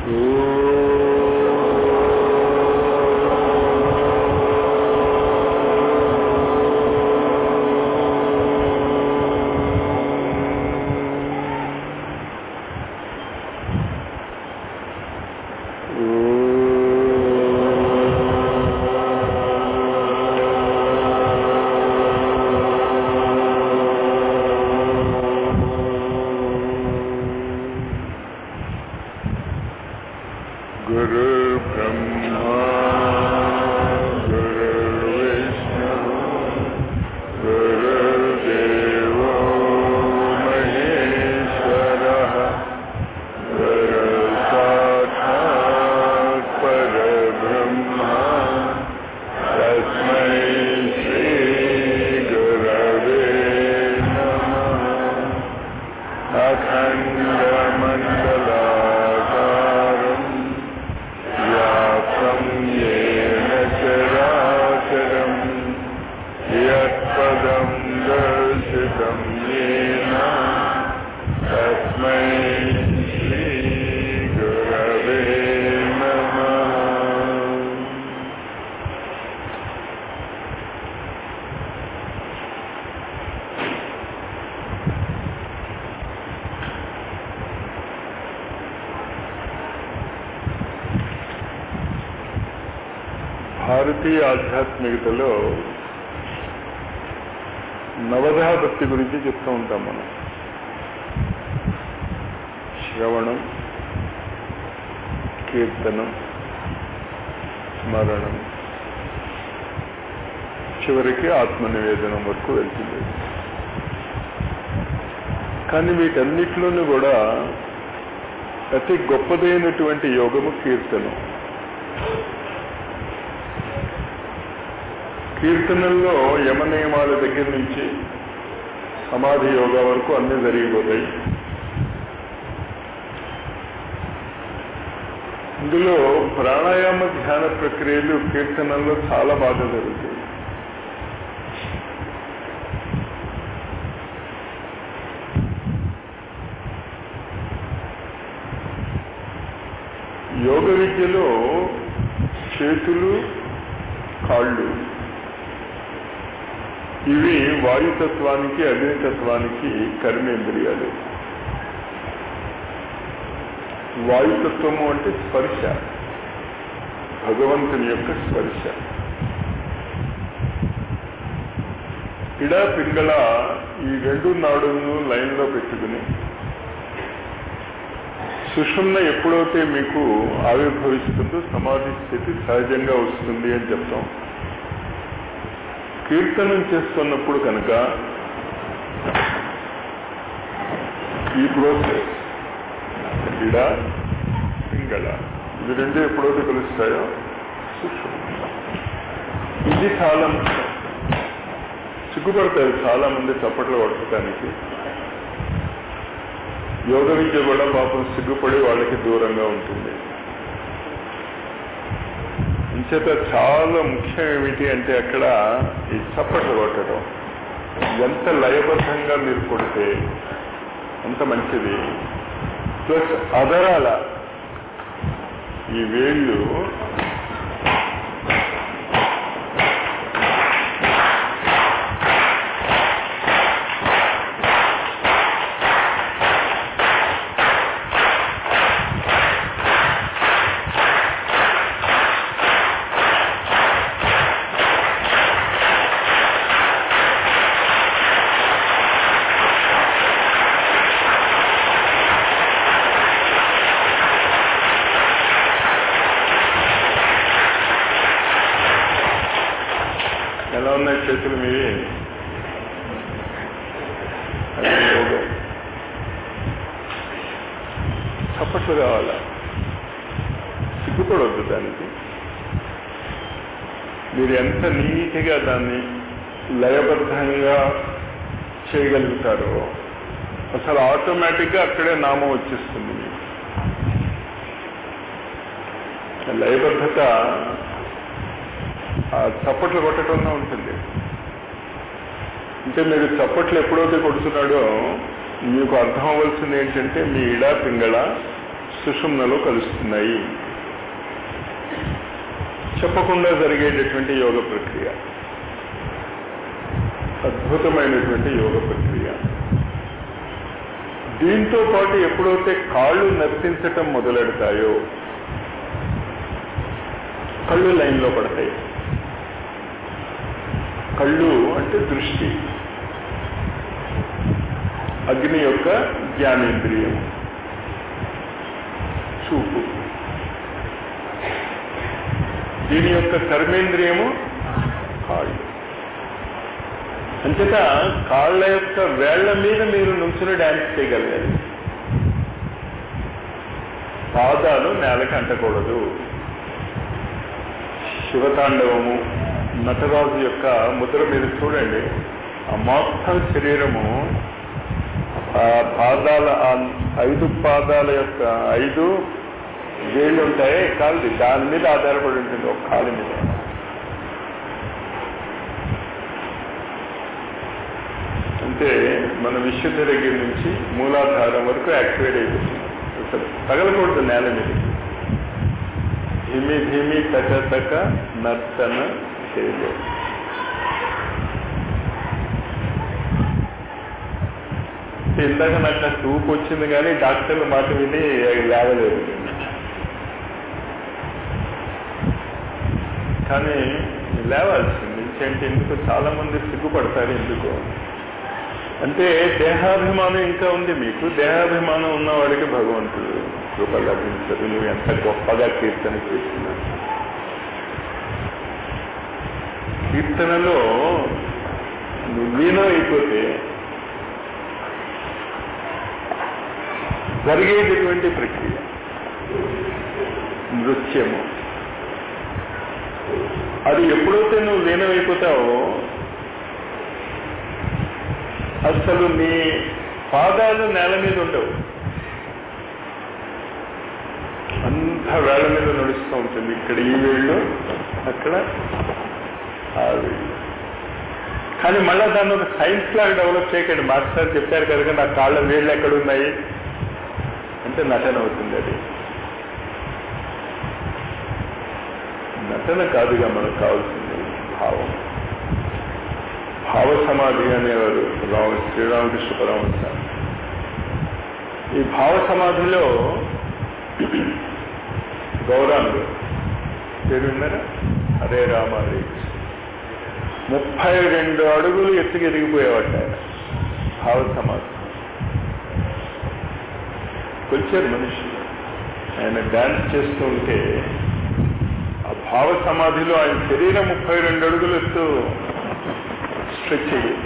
गुरुर्ब्रह्मा गुरुर्विष्णु गुरुर्देवो महेश्वरः गुरुसाक्षात् परब्रह्मा तस्मै श्रीगुरवे नमः अखण्डमण्डलाकारम् व्याप्तं येन चराचरम् यत्पदं दर्शितं येन तस्मै श्रीगुरवे नमः భారతీయ ఆధ్యాత్మికతలో నవధా భక్తి గురించి చెప్తూ ఉంటాం మనం శ్రవణం కీర్తనం స్మరణం చివరికి ఆత్మనివేదనం వరకు వెళ్తుంది కానీ వీటన్నిటిలోనూ కూడా అతి గొప్పదైనటువంటి యోగము కీర్తనం కీర్తనల్లో యమ నియమాల దగ్గర నుంచి సమాధి యోగా వరకు అన్ని జరిగిపోతాయి ఇందులో ప్రాణాయామ ధ్యాన ప్రక్రియలు కీర్తనల్లో చాలా బాగా జరుగుతాయి యోగ విద్యలో చేతులు కాళ్ళు ఇవి వాయుతత్వానికి అగ్నితత్వానికి కర్మేంద్రియాలు వాయుతత్వము అంటే స్పర్శ భగవంతుని యొక్క స్పర్శ ఇడా పింగళ ఈ రెండు నాడులను లైన్లో పెట్టుకుని సుషుమ్న ఎప్పుడైతే మీకు ఆవిర్భవిస్తుందో సమాధి స్థితి సహజంగా వస్తుంది అని చెప్తాం కీర్తనం చేస్తున్నప్పుడు కనుక ఈ ప్రోసెస్ ఇడ పింగళ ఇవి రెండు ఎప్పుడైతే కలుస్తాయో సుషుమ్న ఇది చాలా ముఖ్యం సిగ్గుపడతారు చాలా మంది చప్పట్లు కొట్టడానికి యోగ విద్య కూడా పాపం సిగ్గుపడి వాళ్ళకి దూరంగా ఉంటుంది ఇంచేత చాలా ముఖ్యం ఏమిటి అంటే అక్కడ ఈ చప్పట్లు కొట్టడం ఎంత లయబద్ధంగా మీరు కొడితే అంత మంచిది ప్లస్ అదరాల ఈ వేళ్ళు ఎలా ఉన్నాయి చేతులు మీవి అది యోగం చప్పట్లు కావాలా సిగ్గుపడవద్దు దానికి మీరు ఎంత నీట్గా దాన్ని లయబద్ధంగా చేయగలుగుతారో అసలు ఆటోమేటిక్గా అక్కడే నామం వచ్చేస్తుంది మీకు లయబద్ధత ఆ చప్పట్లు కొట్టడంలో ఉంటుంది అంటే మీరు చప్పట్లు ఎప్పుడైతే కొడుతున్నాడో మీకు అర్థం అవ్వాల్సింది ఏంటంటే మీ ఇడా పింగళ సుషుమ్నలో కలుస్తున్నాయి చెప్పకుండా జరిగేటటువంటి యోగ ప్రక్రియ అద్భుతమైనటువంటి యోగ ప్రక్రియ దీంతో పాటు ఎప్పుడైతే కాళ్ళు నర్తించటం మొదలెడతాయో కళ్ళు లైన్లో పడతాయి కళ్ళు అంటే దృష్టి అగ్ని యొక్క జ్ఞానేంద్రియం చూపు దీని యొక్క కర్మేంద్రియము కాళ్ళు అంచేత కాళ్ళ యొక్క వేళ్ల మీద మీరు నుంచుని డ్యాన్స్ చేయగలగాలి పాదాలు నేలకి అంటకూడదు శివతాండవము నటరాజు యొక్క ముద్ర మీరు చూడండి ఆ మొత్తం శరీరము ఆ పాదాల ఆ ఐదు పాదాల యొక్క ఐదు వేళ్ళు ఉంటాయి కాదు దాని మీద ఆధారపడి ఉంటుంది ఒక కాలు మీద అంటే మన విశుద్ధ దగ్గర నుంచి మూలాధారం వరకు యాక్టివేట్ అయిపోతుంది అసలు తగలకూడదు నేల మీద ధిమి ధిమి తక తక నర్తన చేయలే ఇందాక నాకు ఆ చూపు వచ్చింది కానీ డాక్టర్ల మాట విని లేవలేదు కానీ లేవాల్సింది ఇంకేంటి ఎందుకు చాలా మంది సిగ్గుపడతారు ఎందుకు అంటే దేహాభిమానం ఇంకా ఉంది మీకు దేహాభిమానం ఉన్నవాడికి భగవంతుడు కృప లభించదు నువ్వు ఎంత గొప్పగా కీర్తన చేసినా కీర్తనలో నువ్వు లీనం అయిపోతే జరిగేటటువంటి ప్రక్రియ నృత్యము అది ఎప్పుడైతే నువ్వు లీనమైపోతావో అసలు నీ పాదాలు నేల మీద ఉండవు అంత వేళ మీద నడుస్తూ ఉంటుంది ఇక్కడ ఈ వేళ్ళు అక్కడ ఆ వేళ్ళు కానీ మళ్ళా దాన్ని ఒక సైన్స్ లాగా డెవలప్ చేయకండి మాస్టర్ చెప్పారు కనుక నా కాళ్ళ వేళ్ళు ఎక్కడ ఉన్నాయి అంటే నటన అవుతుంది అది నటన కాదుగా మనకు కావాల్సింది భావం భావ సమాధి అనేవారు రామ శ్రీరామకృష్ణ పరమహంస ఈ భావ సమాధిలో గౌరాంగు పేరు విన్నారా హరే రామ హరే కృష్ణ ముప్పై రెండు అడుగులు ఎత్తుకు ఎదిగిపోయేవాట ఆయన భావ సమాధి కొలిచారు మనుషులు ఆయన డాన్స్ చేస్తూ ఉంటే ఆ భావ సమాధిలో ఆయన శరీరం ముప్పై రెండు అడుగులు ఎత్తు స్ట్రెచ్ అయ్యేది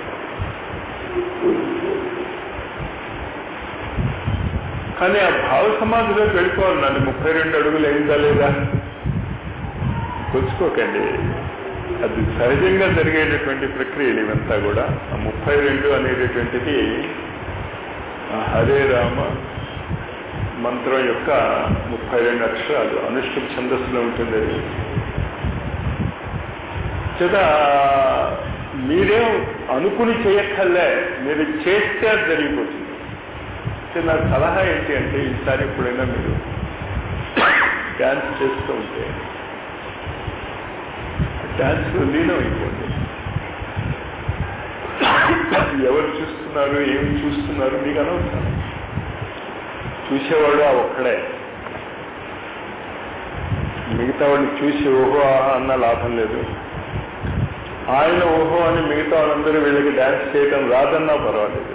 కానీ ఆ భావ సమాధిలోకి వెళ్ళిపోవాలి నన్ను ముప్పై రెండు అడుగులు అయిందా లేదా కొలుచుకోకండి అది సహజంగా జరిగేటటువంటి ప్రక్రియలు ఇవంతా కూడా ఆ ముప్పై రెండు అనేటటువంటిది ఆ హరే రామ మంత్రం యొక్క ముప్పై రెండు అక్షరాలు అనుష్ఠుp ఛందస్సులో ఉంటుంది అది చేత మీరేం అనుకుని చేయక్కర్లే మీరు చేస్తే అది జరిగిపోతుంది నా సలహా ఏంటి అంటే ఈసారి ఎప్పుడైనా మీరు డ్యాన్స్ చేస్తూ ఉంటే డ్యాన్స్లో లీనం అయిపోండి ఎవరు చూస్తున్నారు ఏమి చూస్తున్నారు మీకు అనవసరం చూసేవాడు ఆ ఒక్కడే మిగతా వాడిని చూసి ఓహో ఆహా అన్న లాభం లేదు ఆయన ఓహో అని మిగతా వాళ్ళందరూ వీళ్ళకి డ్యాన్స్ చేయటం రాదన్నా పర్వాలేదు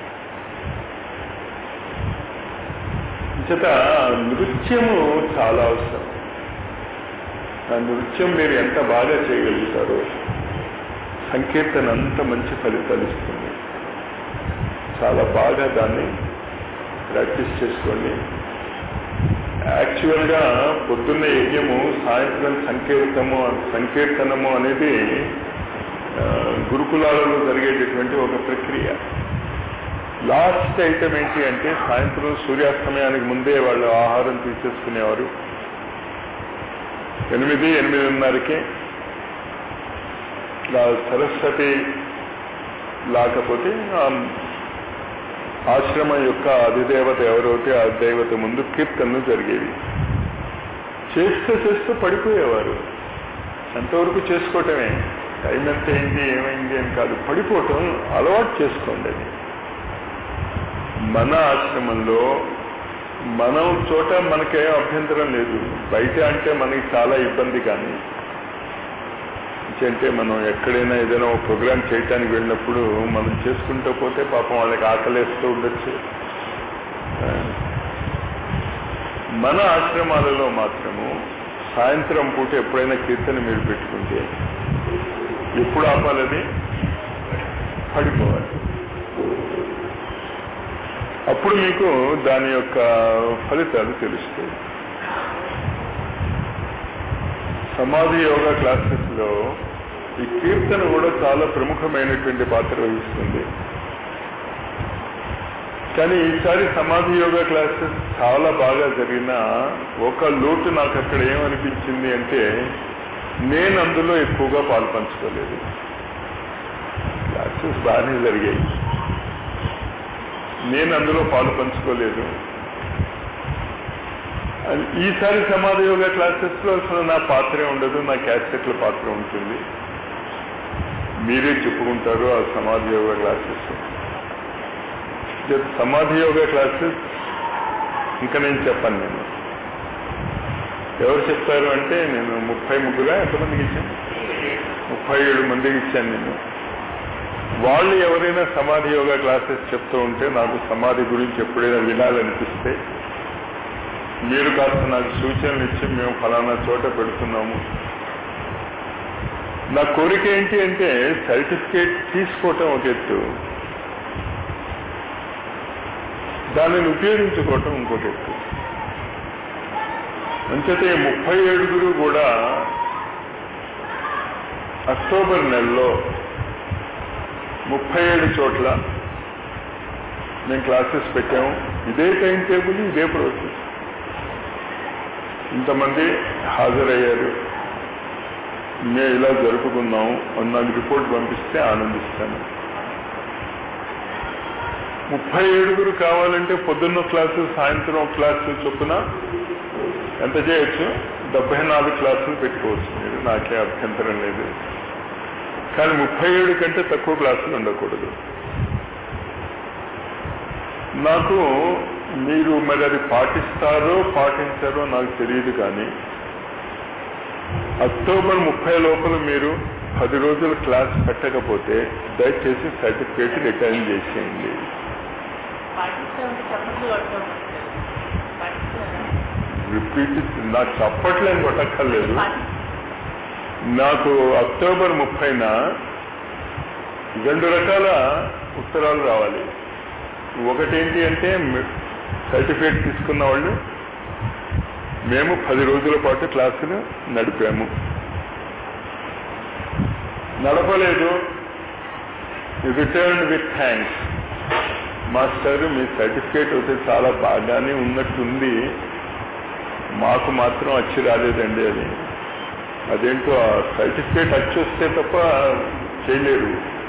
చేత నృత్యము చాలా అవసరం ఆ నృత్యం మీరు ఎంత బాగా చేయగలుగుతారో సంకీర్తన అంత మంచి ఫలితాలు ఇస్తుంది చాలా బాగా దాన్ని ప్రాక్టీస్ చేసుకోండి యాక్చువల్గా పొద్దున్న యజ్ఞము సాయంత్రం సంకీర్తము సంకీర్తనము అనేది గురుకులాలలో జరిగేటటువంటి ఒక ప్రక్రియ లాస్ట్ ఐటమ్ ఏంటి అంటే సాయంత్రం సూర్యాస్తమయానికి ముందే వాళ్ళు ఆహారం తీసేసుకునేవారు ఎనిమిది ఎనిమిదిన్నరకి సరస్వతి లేకపోతే ఆశ్రమం యొక్క అధిదేవత ఎవరైతే ఆ దేవత ముందు కీర్తనలు జరిగేవి చేస్తూ చేస్తూ పడిపోయేవారు ఎంతవరకు చేసుకోవటమే టైం ఎంత అయింది ఏమైంది అని కాదు పడిపోవటం అలవాటు చేసుకోండి అది మన ఆశ్రమంలో మనం చోట మనకేం అభ్యంతరం లేదు బయట అంటే మనకి చాలా ఇబ్బంది కానీ అంటే మనం ఎక్కడైనా ఏదైనా ఒక ప్రోగ్రామ్ చేయటానికి వెళ్ళినప్పుడు మనం చేసుకుంటూ పోతే పాపం వాళ్ళకి ఆకలేస్తూ ఉండొచ్చు మన ఆశ్రమాలలో మాత్రము సాయంత్రం పూట ఎప్పుడైనా కీర్తన మీరు పెట్టుకుంటే ఎప్పుడు ఆపాలని పడిపోవాలి అప్పుడు మీకు దాని యొక్క ఫలితాలు తెలుస్తాయి సమాధి యోగా క్లాసెస్ లో ఈ కీర్తన కూడా చాలా ప్రముఖమైనటువంటి పాత్ర వహిస్తుంది కానీ ఈసారి సమాధి యోగా క్లాసెస్ చాలా బాగా జరిగిన ఒక లోటు నాకు అక్కడ ఏమనిపించింది అంటే నేను అందులో ఎక్కువగా పాలు పంచుకోలేదు క్లాసెస్ బాగానే జరిగాయి నేను అందులో పాలు పంచుకోలేదు ఈసారి సమాధి యోగా క్లాసెస్ లో అసలు నా పాత్రే ఉండదు నా క్యాసెట్ల పాత్ర ఉంటుంది మీరే చెప్పుకుంటారు ఆ సమాధి యోగా క్లాసెస్ సమాధి యోగా క్లాసెస్ ఇంకా నేను చెప్పాను నేను ఎవరు చెప్తారు అంటే నేను ముప్పై ముగ్గురా ఎంతమందికి ఇచ్చాను ముప్పై ఏడు మందికి ఇచ్చాను నేను వాళ్ళు ఎవరైనా సమాధి యోగా క్లాసెస్ చెప్తూ ఉంటే నాకు సమాధి గురించి ఎప్పుడైనా వినాలనిపిస్తే మీరు కాస్త నాకు సూచనలు ఇచ్చి మేము ఫలానా చోట పెడుతున్నాము నా కోరిక ఏంటి అంటే సర్టిఫికేట్ తీసుకోవటం ఒక ఎత్తు దానిని ఉపయోగించుకోవటం ఇంకొక ఎత్తు అంచేతే ముప్పై ఏడుగురు కూడా అక్టోబర్ నెలలో ముప్పై ఏడు చోట్ల మేము క్లాసెస్ పెట్టాము ఇదే టైం టేబుల్ ఇదే ప్రాసెస్ ఇంతమంది హాజరయ్యారు మేము ఇలా జరుపుకున్నాం నాకు రిపోర్ట్ పంపిస్తే ఆనందిస్తాను ముప్పై ఏడుగురు కావాలంటే పొద్దున్న క్లాసు సాయంత్రం క్లాసు చొప్పున ఎంత చేయొచ్చు డెబ్బై నాలుగు క్లాసులు పెట్టుకోవచ్చు మీరు నాకే అభ్యంతరం లేదు కానీ ముప్పై ఏడు కంటే తక్కువ క్లాసులు ఉండకూడదు నాకు మీరు మరి అది పాటిస్తారో పాటించారో నాకు తెలియదు కానీ అక్టోబర్ ముప్పై లోపల మీరు పది రోజులు క్లాస్ పెట్టకపోతే దయచేసి సర్టిఫికేట్ రిటర్న్ చేసేయండి రిపీట్ నాకు చెప్పట్లేని కొట్టక్కర్లేదు నాకు అక్టోబర్ ముప్పైన రెండు రకాల ఉత్తరాలు రావాలి ఒకటేంటి అంటే సర్టిఫికేట్ తీసుకున్న వాళ్ళు మేము పది రోజుల పాటు క్లాసులు నడిపాము నడపలేదు రిటర్న్ విత్ థ్యాంక్స్ మాస్టర్ మీ సర్టిఫికేట్ అయితే చాలా బాగానే ఉన్నట్టుంది మాకు మాత్రం వచ్చి రాలేదండి అది అదేంటో ఆ సర్టిఫికేట్ వచ్చి వస్తే తప్ప చేయలేరు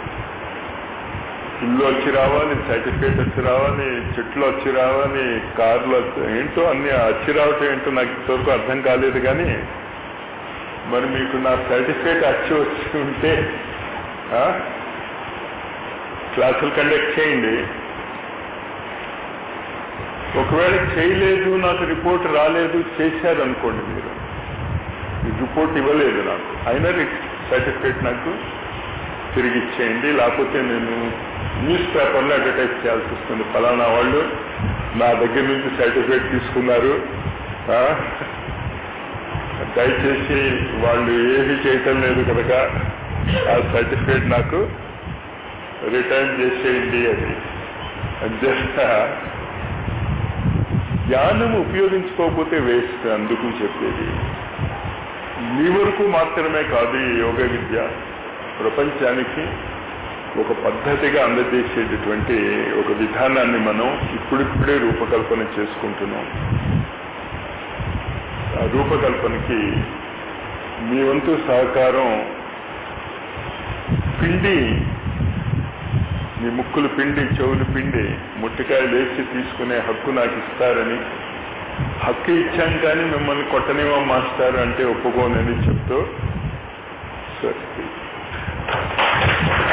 ఇల్లు వచ్చి రావాలి సర్టిఫికేట్ వచ్చి రావాలి చెట్లు వచ్చి రావాలి కార్లు వచ్చి ఏంటో అన్ని వచ్చి రావటం ఏంటో నాకు ఇంతవరకు అర్థం కాలేదు కానీ మరి మీకు నా సర్టిఫికేట్ వచ్చి వచ్చి ఉంటే క్లాసులు కండక్ట్ చేయండి ఒకవేళ చేయలేదు నాకు రిపోర్ట్ రాలేదు చేశారు అనుకోండి మీరు రిపోర్ట్ ఇవ్వలేదు నాకు అయినా సర్టిఫికేట్ నాకు తిరిగి ఇచ్చేయండి లేకపోతే నేను న్యూస్ పేపర్లో అడ్వర్టైజ్ చేయాల్సి వస్తుంది ఫలానా వాళ్ళు నా దగ్గర నుంచి సర్టిఫికేట్ తీసుకున్నారు దయచేసి వాళ్ళు ఏమీ చేయటం లేదు కనుక ఆ సర్టిఫికేట్ నాకు రిటర్న్ చేసేయండి అది జస్ట్ జ్ఞానం ఉపయోగించుకోకపోతే వేస్ట్ అందుకు చెప్పేది మీ వరకు మాత్రమే కాదు ఈ యోగ విద్య ప్రపంచానికి ఒక పద్ధతిగా అందజేసేటటువంటి ఒక విధానాన్ని మనం ఇప్పుడిప్పుడే రూపకల్పన చేసుకుంటున్నాం ఆ రూపకల్పనకి మీ వంతు సహకారం పిండి మీ ముక్కులు పిండి చెవులు పిండి ముట్టికాయలు వేసి తీసుకునే హక్కు నాకు ఇస్తారని హక్కు ఇచ్చాం కానీ మిమ్మల్ని కొట్టనివ్వం మాస్టారు అంటే ఒప్పుకోనని చెప్తూ స్వస్తి